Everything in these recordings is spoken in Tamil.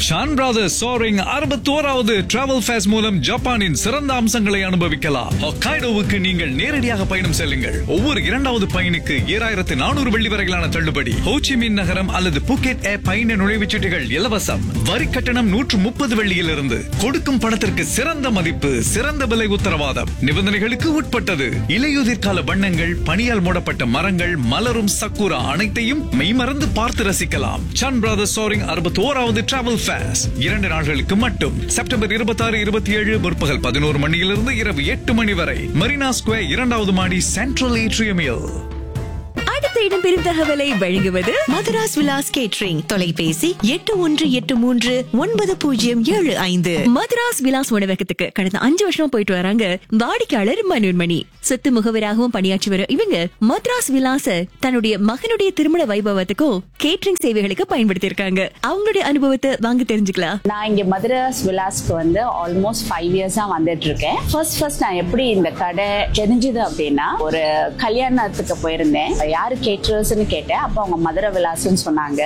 ஷான் பிரதர்ஸ் சோரிங் அறுபத்தோராவது டிராவல் ஃபேஸ் மூலம் ஜப்பானின் சிறந்த அம்சங்களை அனுபவிக்கலாம் ஹொக்காய்டோவுக்கு நீங்கள் நேரடியாக பயணம் செல்லுங்கள் ஒவ்வொரு இரண்டாவது பயணிக்கு ஏழாயிரத்து நானூறு வெள்ளி வரையிலான தள்ளுபடி ஹோச்சிமின் நகரம் அல்லது புக்கெட் ஏ பயண நுழைவுச்சீட்டுகள் இலவசம் வரி கட்டணம் நூற்று முப்பது வெள்ளியிலிருந்து கொடுக்கும் பணத்திற்கு சிறந்த மதிப்பு சிறந்த விலை உத்தரவாதம் நிபந்தனைகளுக்கு உட்பட்டது இலையுதிர் கால வண்ணங்கள் பனியால் மூடப்பட்ட மரங்கள் மலரும் சக்குரா அனைத்தையும் மெய்மறந்து பார்த்து ரசிக்கலாம் சன் பிரதர்ஸ் சோரிங் அறுபத்தி ஓராவது டிராவல் ஃபேஸ் இரண்டு நாட்களுக்கு மட்டும் செப்டம்பர் இருபத்தி ஆறு இருபத்தி ஏழு முற்பகல் பதினோரு மணியிலிருந்து இரவு எட்டு மணி வரை மரீனா ஸ்கொயர் இரண்டாவது மாடி சென்ட்ரல் ஏட்ரியமில் அடுத்த இடம்பெறும் தகவலை வழங்குவது மதுராஸ் விலாஸ் கேட்ரிங் தொலைபேசி எட்டு ஒன்று எட்டு மூன்று ஒன்பது பூஜ்ஜியம் ஏழு ஐந்து மதுராஸ் விலாஸ் உணவகத்துக்கு கடந்த அஞ்சு வருஷமா போயிட்டு வராங்க வாடிக்கையாளர் மனோன்மணி சொத்து முகவராகவும் பணியாற்றி வரும் இவங்க மத்ராஸ் விலாச தன்னுடைய மகனுடைய திருமண வைபவத்துக்கும் கேட்ரிங் சேவைகளுக்கு பயன்படுத்தி இருக்காங்க அவங்களுடைய அனுபவத்தை வாங்க தெரிஞ்சுக்கலாம் நான் இங்க மதுராஸ் விலாஸ்க்கு வந்து ஆல்மோஸ்ட் ஃபைவ் இயர்ஸா வந்துட்டு இருக்கேன் ஃபர்ஸ்ட் ஃபர்ஸ்ட் நான் எப்படி இந்த கடை தெரிஞ்சது அப்படின்னா ஒரு கல்யாணத்துக்கு போயிருந்தேன் யாரு கேட்டர்ஸ்னு கேட்டேன் அப்போ அவங்க மதுரை விலாஸ்ன்னு சொன்னாங்க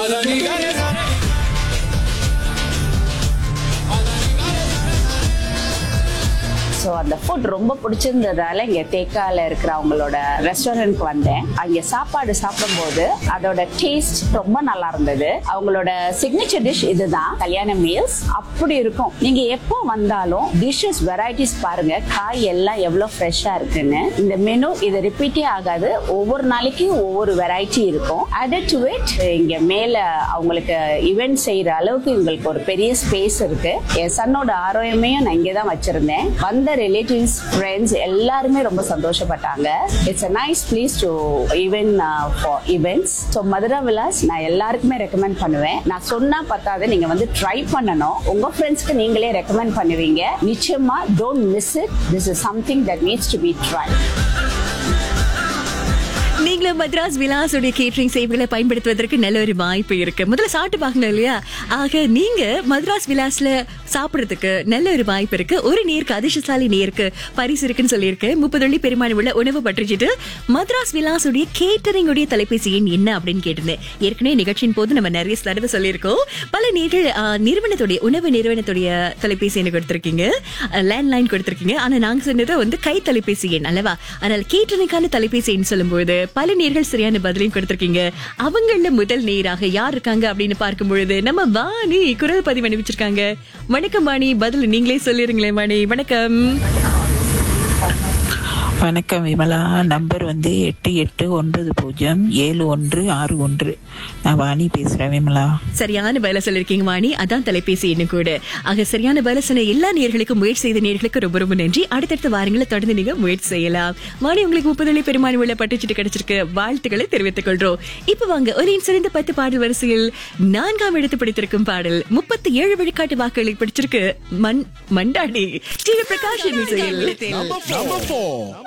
ஸோ அந்த ஃபுட் ரொம்ப பிடிச்சிருந்ததால இங்க தேக்கால இருக்கிற அவங்களோட ரெஸ்டாரண்ட்க்கு வந்தேன் அங்க சாப்பாடு சாப்பிடும்போது அதோட டேஸ்ட் ரொம்ப நல்லா இருந்தது அவங்களோட சிக்னேச்சர் டிஷ் இதுதான் கல்யாண மீல்ஸ் அப்படி இருக்கும் நீங்க எப்போ வந்தாலும் டிஷ்ஷஸ் வெரைட்டிஸ் பாருங்க காய் எல்லாம் எவ்வளவு ஃப்ரெஷ்ஷா இருக்குன்னு இந்த மெனு இது ரிப்பீட்டே ஆகாது ஒவ்வொரு நாளைக்கு ஒவ்வொரு வெரைட்டி இருக்கும் அடட் டு இட் இங்க மேல அவங்களுக்கு இவெண்ட் செய்யற அளவுக்கு இவங்களுக்கு ஒரு பெரிய ஸ்பேஸ் இருக்கு என் சன்னோட ஆரோக்கியமையும் நான் இங்கே தான் வச்சிருந்தேன் வந்த ரிலேட்டிவ்ஸ் ஃப்ரெண்ட்ஸ் எல்லாருமே ரொம்ப சந்தோஷப்பட்டாங்க it's a nice place to even for events so Madura Vilas நான் எல்லாருக்குமே ரெக்கமெண்ட் பண்ணுவேன் நான் சொன்னா பத்தாது நீங்க வந்து ட்ரை பண்ணணும் உங்க ஃப்ரெண்ட்ஸ்க்கு நீங்களே ரெக்கமெண்ட் பண்ணுவீங்க நிச்சயமா don't miss it this is something that needs to be try நீங்களும் மദ്രാസ് விலாசுடைய கேட்டரிங் சேவைகளை பயன்படுத்துவதற்கு நல்ல ஒரு வாய்ப்பு இருக்கு முதல்ல சாப்பிட்டு பார்க்கணும் இல்லையா ஆக நீங்க மദ്രാസ് விலாஸ்ல சாப்பிடுறதுக்கு நல்ல ஒரு வாய்ப்பு இருக்கு ஒரு நேருக்கு அதிர்ஷ்டசாலி நேருக்கு பரிசு இருக்குன்னு சொல்லியிருக்கு முப்பது வெள்ளி பெருமானம் உள்ள உணவு பற்றிச்சிட்டு மദ്രാസ് விலாசுடைய கேட்டரிங் உடைய தொலைபேசி எண் என்ன அப்படின்னு கேட்டிருந்தேன் ஏற்கனவே நிகழ்ச்சியின் போது நம்ம நிறைய தடவை சொல்லியிருக்கோம் பல நேர்கள் ஆ, நிறுவனத்துடைய உணவு நிறுவனத்துடைய தொலைபேசி எண்ணை கொடுத்திருக்கீங்க லேண்ட்லைன் கொடுத்திருக்கீங்க ஆனா நாங்க சொன்னது வந்து கை தொலைபேசி எண் அல்லவா அதனால கேட்டரிங்கான தொலைபேசி எண் சொல்லும்போது பல நேர்கள் சரியான பதிலையும் கொடுத்திருக்கீங்க அவங்கள முதல் நேராக யார் இருக்காங்க அப்படின்னு பார்க்கும் பொழுது நம்ம வாணி குரல் பதிவு அனுப்பிச்சிருக்காங்க வணக்கம் வாணி பதில் நீங்களே சொல்லிருங்களேன் வாணி வணக்கம் வணக்கம் விமலா நம்பர் வந்து எட்டு எட்டு ஒன்பது பூஜ்ஜியம் ஏழு ஒன்று ஆறு ஒன்று நான் வாணி பேசுகிறேன் விமலா சரியான பதில சொல்லிருக்கீங்க வாணி அதான் தொலைபேசி எண்ணு கூட ஆக சரியான பதில சொன்ன எல்லா நேர்களுக்கும் முயற்சி செய்த நேர்களுக்கு ரொம்ப ரொம்ப நன்றி அடுத்தடுத்த வாரங்களை தொடர்ந்து நீங்க முயற்சி செய்யலாம் வாணி உங்களுக்கு முப்பது வெள்ளி பெருமானி உள்ள பட்டுச்சிட்டு கிடைச்சிருக்க வாழ்த்துக்களை தெரிவித்துக் கொள்றோம் இப்ப வாங்க ஒரு சிறந்த பத்து பாடல் வரிசையில் நான்காம் இடத்து பிடித்திருக்கும் பாடல் முப்பத்தி ஏழு விழுக்காட்டு வாக்குகளை பிடிச்சிருக்கு மண் மண்டாடி டி வி பிரகாஷ் இசையில் Number four.